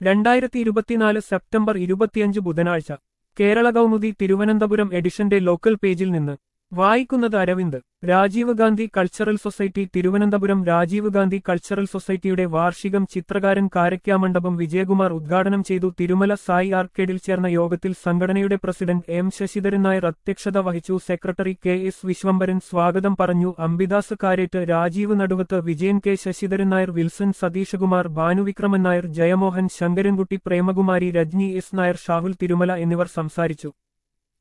രണ്ടായിരത്തി ഇരുപത്തിനാല് സെപ്റ്റംബർ ഇരുപത്തിയഞ്ച് ബുധനാഴ്ച കേരള കൗമുദി തിരുവനന്തപുരം എഡിഷന്റെ ലോക്കൽ പേജിൽ നിന്ന് വായിക്കുന്നത് Aravind Rajiv Gandhi cultural society Thiruvananthapuram Rajiv Gandhi cultural സൊസൈറ്റിയുടെ വാർഷികം ചിത്രകാരൻ കാരയ്ക്കാമണ്ഡപം വിജയകുമാർ ഉദ്ഘാടനം ചെയ്തു തിരുമല സായി ആർക്കേഡിൽ ചേർന്ന യോഗത്തിൽ സംഘടനയുടെ പ്രസിഡന്റ് എം ശശിധരൻ നായർ അധ്യക്ഷത വഹിച്ചു സെക്രട്ടറി കെ എസ് വിശ്വംഭരൻ സ്വാഗതം പറഞ്ഞു Ambidas Karette Rajeev Naduvath Vijayan K Sasidharan Nair Wilson Sathishkumar Bhanuvikraman Nair Jayamohan Sankarankutty Premakumari Rajni S Nair Shahul Thirumala എന്നിവർ സംസാരിച്ചു